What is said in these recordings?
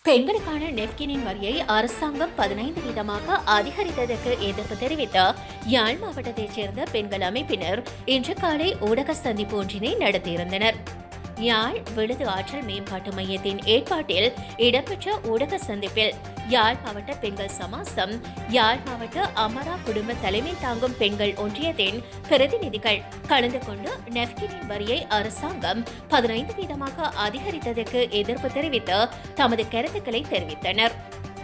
பெண்களுக்கான நெப்கினின் வரியை அரசாங்கம் பதினைந்து வீதமாக அதிகரித்ததற்கு எதிர்ப்பு தெரிவித்து யாழ் மாவட்டத்தைச் சேர்ந்த பெண்கள் அமைப்பினர் இன்று காலை ஊடக சந்திப்பு ஒன்றினை நடத்தியிருந்தனர் யாழ் விழுது ஆற்றல் மேம்பாட்டு மையத்தின் ஏற்பாட்டில் இடம்பெற்ற ஊடக சந்திப்பில் யாழ் மாவட்ட பெண்கள் சமாசம் யாழ் மாவட்ட அமரா குடும்ப தலைமை தாங்கும் பெண்கள் ஒன்றியத்தின் பிரதிநிதிகள் கலந்து கொண்டு நெப்கினின் வரியை அரசாங்கம் பதினைந்து வீதமாக அதிகரித்ததற்கு எதிர்ப்பு தெரிவித்து தமது கருத்துக்களை தெரிவித்தனர்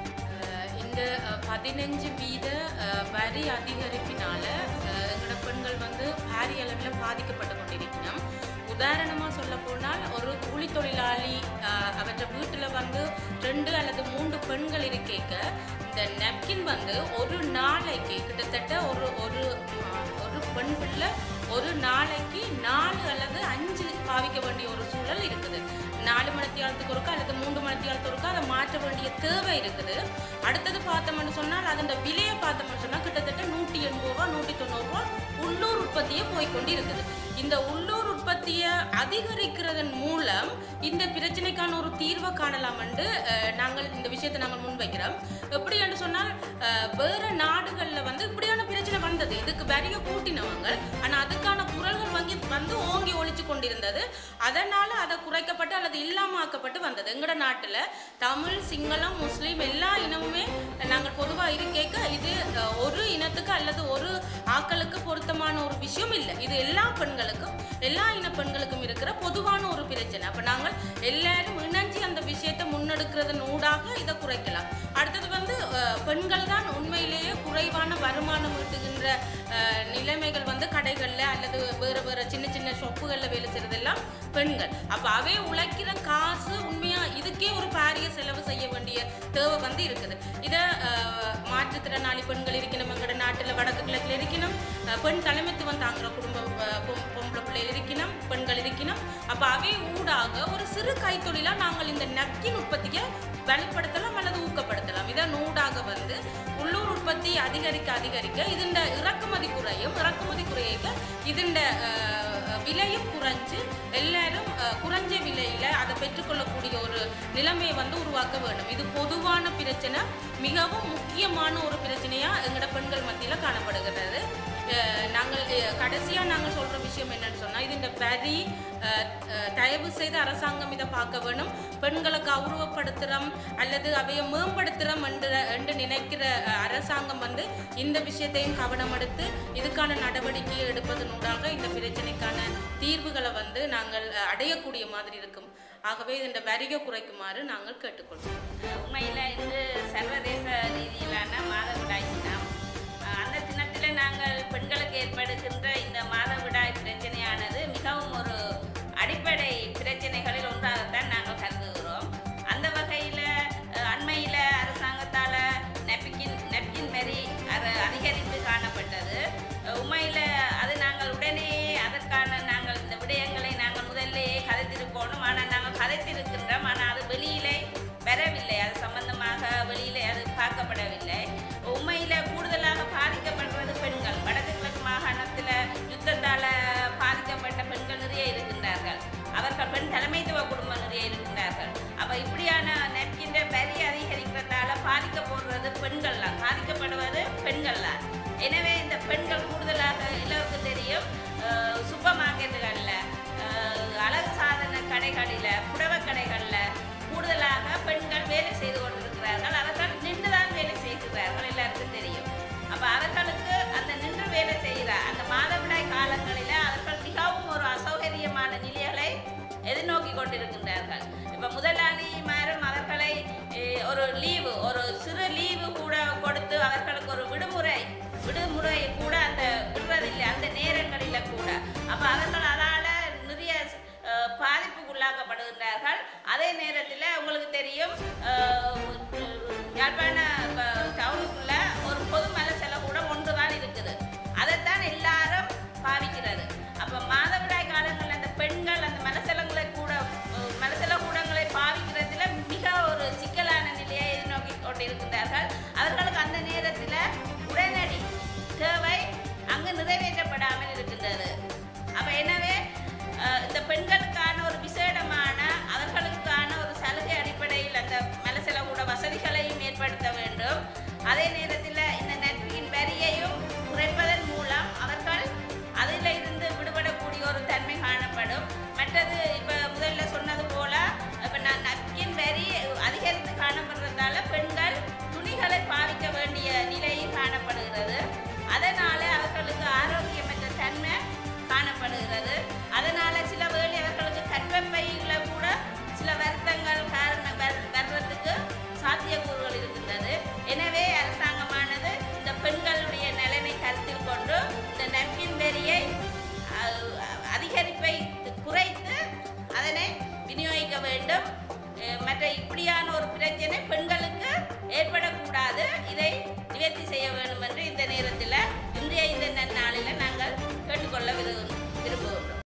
அஹ் இந்த அஹ், பதினஞ்சு வீத அஹ், வரி அதிகரிப்பினால அஹ், எங்களோட பெண்கள் வந்து பாரிய அளவில் பாதிக்கப்பட்டு கொண்டிருக்கணும் உதாரணமாக சொல்ல போனால் ஒரு கூலி தொழிலாளி அஹ், அவற்றை வீட்டில் வந்து ரெண்டு அல்லது மூன்று பெண்கள் இருக்கேக்க இந்த நெப்கின் வந்து ஒரு நாளைக்கு கிட்டத்தட்ட ஒரு ஒரு அஹ், ஒரு பெண் பிள்ளை ஒரு நாளைக்கு நாலு அல்லது அஞ்சு பாவிக்க வேண்டிய ஒரு சூழல் இருக்குது நாலு மணித்தியாலத்துக்கு ஒருக்கா அல்லது மூன்று மணித்தியாலத்துக்கு ஒருக்கா அதை மாற்ற வேண்டிய தேவை இருக்குது அடுத்தது பார்த்தோம்னு சொன்னால் அதோட விலையை பார்த்தோம்னு சொன்னால் கிட்டத்தட்ட நூற்றி எண்பது ரூபா நூற்றி தொண்ணூறு ரூபா உள்ளூர் உற்பத்தியே போய்க்கொண்டு இருக்குது இந்த உள்ளூர் உற்பத்தியை அதிகரிக்கிறதன் மூலம் இந்த பிரச்சனைக்கான ஒரு தீர்வை காணலாம் என்று அஹ், நாங்கள் இந்த விஷயத்தை நாங்கள் முன்வைக்கிறோம் எப்படி என்று சொன்னால் அஹ், வேற நாடுகளில் வந்து இப்படியான பிரச்சனை வந்தது இதுக்கு வரிய கூட்டினவங்க ஆனால் அதுக்கான குரல்கள் வாங்கி வந்து ஓங்கி ஒழிச்சு கொண்டிருந்தது அதனால அதை குறைக்கப்பட்டு அல்லது இல்லாமாக்கப்பட்டு வந்தது எங்கட நாட்டில் தமிழ் சிங்களம் முஸ்லீம் எல்லா இனமுமே நாங்கள் பொதுவாக இருக்கேக்க இது அஹ், ஒரு இனத்துக்கு அல்லது ஒரு ஆக்களுக்கு பொருத்தமான ஒரு விஷயம் இல்லை இது எல்லா பெண்களுக்கும் எல்லா இன பெண்களுக்கும் இருக்கிற பொதுவான ஒரு பிரச்சனை அப்போ நாங்கள் எல்லாரும் இணைஞ்சு அந்த விஷயத்தை முன்னெடுக்கிறதன் ஊடாக இதை குறைக்கலாம் அடுத்தது வந்து அஹ், பெண்கள் தான் உண்மையிலேயே குறைவான வருமானம் ஈட்டுகின்ற அஹ், நிலைமைகள் வந்து கடைகளில் அல்லது வேறு வேறு சின்ன சின்ன ஷாப்புகளில் வேலை செய்கிறதெல்லாம் பெண்கள் அப்போ அவே உழைக்கிற காசு உண்மையாக இதுக்கே ஒரு பாரிய செலவு செய்ய வேண்டிய தேவை வந்து இருக்குது இதை அஹ், மாற்றுத்திறனாளி பெண்கள் இருக்கணும் எங்களோட நாட்டில் வடக்கு கிழக்கில் இருக்கணும் அஹ், பெண் தலைமைத்துவம் தாங்குற குடும்பம் அஹ், பொம்- பொம்பளை பிள்ளை இருக்கணும் பெண்கள் இருக்கணும் அப்போ அவை ஊடாக ஒரு சிறு கைத்தொழிலாக நாங்கள் இந்த நக்கின் உற்பத்தியை வலுப்படுத்தலாம் அல்லது ஊக்கப்படுத்தலாம் இதன் ஊடாக வந்து உள்ளூர் உற்பத்தி அதிகரிக்க அதிகரிக்க ഇതിൻ്റെ ഇറക്കുമതി കുറയും ഇറക്കുമതി കുറയൊക്കെ ഇതിൻ്റെ விலையும் குறைஞ்சு எல்லாரும் அஹ், குறைஞ்ச விலையில் அதை பெற்றுக்கொள்ளக்கூடிய ஒரு நிலைமையை வந்து உருவாக்க வேண்டும் இது பொதுவான பிரச்சனை மிகவும் முக்கியமான ஒரு பிரச்சனையாக எங்களோட பெண்கள் மத்தியில் காணப்படுகிறது அஹ், நாங்கள் கடைசியாக நாங்கள் சொல்கிற விஷயம் என்னன்னு சொன்னால் இது இந்த வரி அஹ், அஹ், தயவு செய்து அரசாங்கம் இதை பார்க்க வேணும் பெண்களை கௌரவப்படுத்துகிறோம் அல்லது அவையை மேம்படுத்துகிறோம் என்று என்று நினைக்கிற அஹ், அரசாங்கம் வந்து இந்த விஷயத்தையும் கவனம் எடுத்து இதுக்கான நடவடிக்கை எடுப்பதனூடாக இந்த பிரச்சனைக்கான தீர்வுகளை வந்து நாங்கள் அஹ், அடையக்கூடிய மாதிரி இருக்கும் ஆகவே இந்த வரியை குறைக்குமாறு நாங்கள் கேட்டுக்கொள்கிறோம் உண்மையில் இன்று சர்வதேச ரீதியிலான மாதவிடாய் தினம் அஹ் அந்த தினத்தில் நாங்கள் பெண்களுக்கு ஏற்படுகின்ற இந்த மாதவிடாய் பிரச்சனையானது மிகவும் ஒரு அடிப்படை பிரச்சனைகளில் ஒன்றாகத்தான் நாங்கள் கருதுகிறோம் அந்த வகையில் அண்மையில் அரசாங்கத்தால் நெப்கின் நெப்கின் வரி அது அதிகரித்து காணப்பட்டது உண்மையில் அது நாங்கள் உடனே அதற்கான நாங்கள் இந்த விடயங்களை நாங்கள் முதல்லேயே கதைத்திருக்கணும் ஆனால் நாங்கள் கதைத்திருக்கின்றோம் ஆனால் அது வெளியிலே வரவில்லை அது சம்பந்தமாக வெளியிலே அது பார்க்கப்படவில்லை உண்மையில் கூடுதலாக பாதிக்கப்படுறது பெண்கள் வடக்கு கிழக்கு மாகாணத்தில் யுத்தத்தால் பாதிக்கப்பட்ட பெண்கள் நிறைய இருக்கின்றார்கள் அவர்கள் பெண் தலைமைத்துவ குடும்பம் நிறைய இருக்கின்றார்கள் அப்போ இப்படியான நெற்கின்ற வரி அதிகரிக்கிறதால பாதிக்கப்படுறது பெண்கள் தான் பாதிக்கப்படுவது பெண்கள் தான் எனவே இந்த பெண்கள் கூடுதலாக எல்லோருக்கும் தெரியும் அஹ், சூப்பர் மார்க்கெட்டுகளில் அஹ், அழகு சாதன கடைகளில் புடவை கடைகளில் கூடுதலாக பெண்கள் வேலை செய்து கொண்டிருக்கிறார்கள் அவர்கள் நின்று தான் வேலை செய்கிறார்கள் எல்லாருக்கும் தெரியும் அப்போ அவர்களுக்கு அந்த நின்று வேலை செய்கிற அந்த மாதவிடாய் காலங்களில் அவர்கள் மிகவும் ஒரு அசௌகரியமான நிலைகளை எதிர்நோக்கி கொண்டிருக்கின்றார்கள் இப்போ முதலாளிமாரும் அவர்களை eh, ஒரு லீவு ஒரு சிறு லீவு கூட கொடுத்து அவர்களுக்கு ஒரு விடுமுறை விடுமுறை கூட அந்த விடுறதில்லை அந்த நேரங்களில் கூட அப்போ அவர்கள் அதால் நிறைய அஹ், பாதிப்புக்குள்ளாக்கப்படுகின்றார்கள் அதே நேரத்தில் உங்களுக்கு தெரியும் அஹ், யாழ்ப்பாண